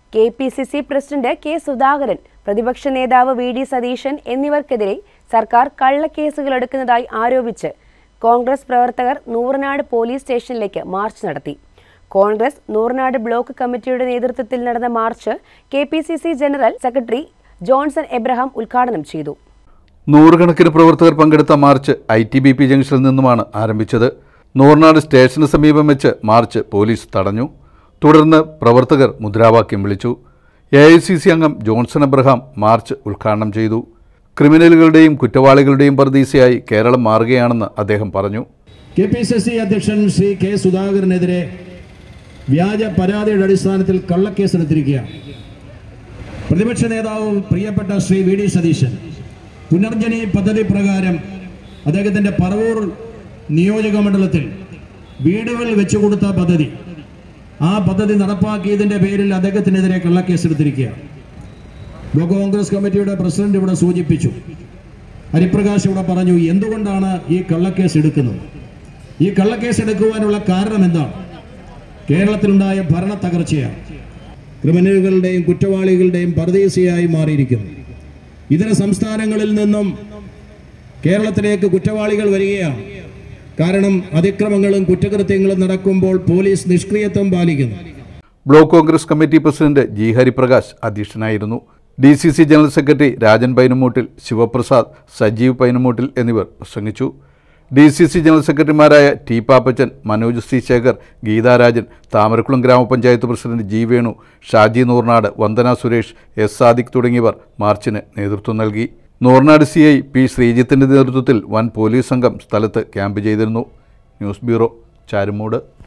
K P C C president K Sudhakaran പ്രതിപക്ഷ നേതാവ് V D Satheesan എന്നിവർക്കെതിരെ സർക്കാർ കള്ളക്കേസുകൾ എടുക്കുന്നതായി ആരോപിച്ച് കോൺഗ്രസ് പ്രവർത്തകർ നൂറനാട് പോലീസ് സ്റ്റേഷനിലേക്ക് മാർച്ച് നടത്തി കോൺഗ്രസ് നൂറനാട് ബ്ലോക്ക് കമ്മിറ്റിയുടെ നേതൃത്വത്തിൽ നടന്ന march K P C C general secretary Johnson Abraham ഉദ്ഘാടനം ചെയ്തു നൂറുകണക്കിന് പ്രവർത്തകർ പങ്കെടുത്ത march I T B P ജംഗ്ഷനിൽ നിന്നുമാണ് ആരംഭിച്ചത് നൂറിനാട് സ്റ്റേഷന് സമീപം വെച്ച് മാർച്ച് പോലീസ് തടഞ്ഞു തുടർന്ന് പ്രവർത്തകർ മുദ്രാവാക്യം വിളിച്ചു എ ഐ സി സി അംഗം ജോൺസൺ എബ്രഹാം മാർച്ച് ഉദ്ഘാടനം ചെയ്തു ക്രിമിനലുകളുടെയും കുറ്റവാളികളുടെയും പർദീസയായി കേരളം മാറുകയാണെന്ന് അദ്ദേഹം പറഞ്ഞു കെ പി സി സി അധ്യക്ഷൻ ശ്രീ കെ സുധാകരനെതിരെ വ്യാജ പരാതിയുടെ അടിസ്ഥാനത്തിൽ കള്ളക്കേസെടുത്തിരിക്കുകയാണ് പ്രതിപക്ഷ നേതാവ് പ്രിയപ്പെട്ട ശ്രീ വി ഡി സതീശൻ പുനർജനി പദ്ധതി പ്രകാരം അദ്ദേഹത്തിന്റെ പറവൂർ നിയോജക മണ്ഡലത്തിൽ വീടുകൾ വെച്ചു കൊടുത്ത പദ്ധതി ആ പദ്ധതി നടപ്പാക്കിയതിന്റെ പേരിൽ അദ്ദേഹത്തിനെതിരെ കള്ളക്കേസെടുത്തിരിക്കുകയാണ് ബ്ലോക്ക് കോൺഗ്രസ് കമ്മിറ്റിയുടെ പ്രസിഡന്റ് ഇവിടെ സൂചിപ്പിച്ചു ഹരിപ്രകാശ് ഇവിടെ പറഞ്ഞു എന്തുകൊണ്ടാണ് ഈ കള്ളക്കേസ് എടുക്കുന്നത് ഈ കള്ളക്കേസ് എടുക്കുവാനുള്ള കാരണം എന്താണ് കേരളത്തിലുണ്ടായ ഭരണ തകർച്ചയാണ് ക്രിമിനലുകളുടെയും കുറ്റവാളികളുടെയും പരദേശിയായി മാറിയിരിക്കുന്നു ഇതര സംസ്ഥാനങ്ങളിൽ നിന്നും കേരളത്തിലേക്ക് കുറ്റവാളികൾ വരികയാണ് കാരണം അതിക്രമങ്ങളും കുറ്റകൃത്യങ്ങളും നടക്കുമ്പോൾ പോലീസ് നിഷ്ക്രിയത്വം പാലിക്കുന്നു block Congress committee president G Hariprakash അധ്യക്ഷനായിരുന്നു D C C general secretary Rajan Painamoottil Sivaprasad Sajeev Painamoottil എന്നിവർ പ്രസംഗിച്ചു ഡി സി സി ജനറൽ സെക്രട്ടറിമാരായ T Pappachan Manoj C Sekhar Geetharajan Thamarakkulam gramapanchayat president G Venu Shaji Noornad Vandana Suresh S Sadiq തുടങ്ങിയവർ മാർച്ചിന് നേതൃത്വം നൽകി നൂർനാട് സി ഐ പി ശ്രീജിത്തിന്റെ നേതൃത്വത്തിൽ വൻ പോലീസ് സംഘം സ്ഥലത്ത് ക്യാമ്പ് ചെയ്തിരുന്നു ന്യൂസ് ബ്യൂറോ ചാരുമൂട്